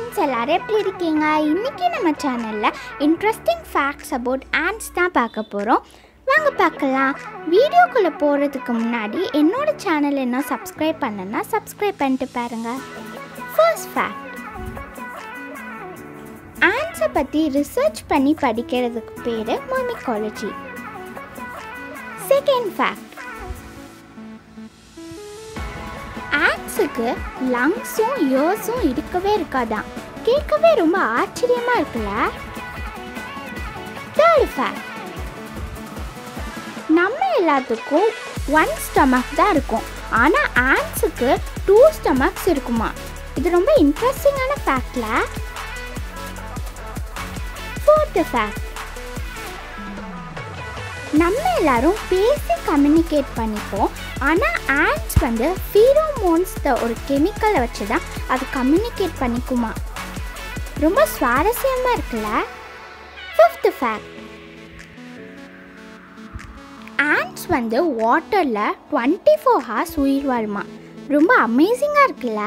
friends எல்லாரும் எப்படி இருக்கீங்க இன்றைக்கி நம்ம சேனலில் இன்ட்ரெஸ்டிங் ஃபேக்ட்ஸ் அபவுட் ants தான் பார்க்க போகிறோம் வாங்க பார்க்கலாம் வீடியோக்குள்ளே போகிறதுக்கு முன்னாடி என்னோட சேனல் என்ன சப்ஸ்கிரைப் பண்ணனா சப்ஸ்கிரைப் பண்ணிட்டு பாருங்கள் ஃபர்ஸ்ட் ஃபேக்ட் ஆன்ஸை பற்றி ரிசர்ச் பண்ணி படிக்கிறதுக்கு பேர் மொமிகாலஜி செகண்ட் ஃபேக்ட் ஆன்ஸுக்கு லங்ஸும் இயர்ஸும் இருக்கவே இருக்காதான் கேட்கவே ரொம்ப ஆச்சரியமா இருக்குல்ல தேர்ட் ஃபேக்ட் நம்ம எல்லாத்துக்கும் ஒன் ஸ்டமக் தான் இருக்கும் ஆனால் ஆன்ஸுக்கு டூ ஸ்டமக்ஸ் இருக்குமா இது ரொம்ப இன்ட்ரெஸ்டிங்கான ஃபேக்ட்ல ஃபோர்த்து ஃபேக்ட் நம்ம எல்லாரும் பேசி கம்யூனிகேட் பண்ணிப்போம் ஆனால் ஆண்ட்ஸ் வந்து ஃபீரோமோன்ஸ் ஒரு கெமிக்கலை வச்சு தான் அது கம்யூனிகேட் பண்ணிக்குமா ரொம்ப சுவாரஸ்யமாக இருக்குல்ல ஃபிஃப்த் ஃபேக்ட் ஆண்ட்ஸ் வந்து வாட்டரில் டுவெண்ட்டி ஃபோர் ஹார்ஸ் உயிர் வாழுமா ரொம்ப அமேசிங்காக இருக்குல்ல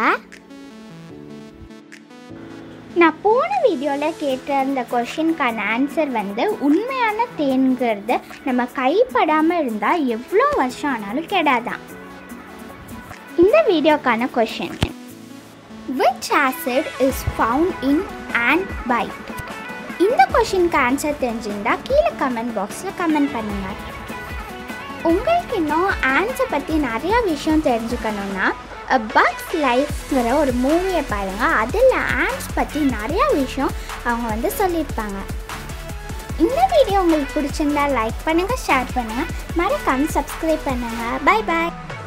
நான் போன வீடியோவில் கேட்ட அந்த கொஷினுக்கான ஆன்சர் வந்து உண்மையான தேன்கிறது நம்ம கைப்படாமல் இருந்தால் எவ்வளோ வருஷம் ஆனாலும் கெடாதான் இந்த வீடியோக்கான question which acid is found in ant bite இந்த கொஷினுக்கு ஆன்சர் தெரிஞ்சிருந்தா கீழே கமெண்ட் பாக்ஸில் கமெண்ட் பண்ணுங்கள் உங்களுக்கு இன்னும் ஆன்ஸை பற்றி நிறையா விஷயம் தெரிஞ்சுக்கணுன்னா பக்ஸ் லைஃப்ங்கிற ஒரு மூவியை பாருங்கள் அதில் ஆன்ஸ் பற்றி நிறையா விஷயம் அவங்க வந்து சொல்லியிருப்பாங்க இந்த வீடியோ உங்களுக்கு பிடிச்சிருந்தா லைக் பண்ணுங்கள் ஷேர் பண்ணுங்கள் மறக்காமல் சப்ஸ்கிரைப் பண்ணுங்கள் பை பாய்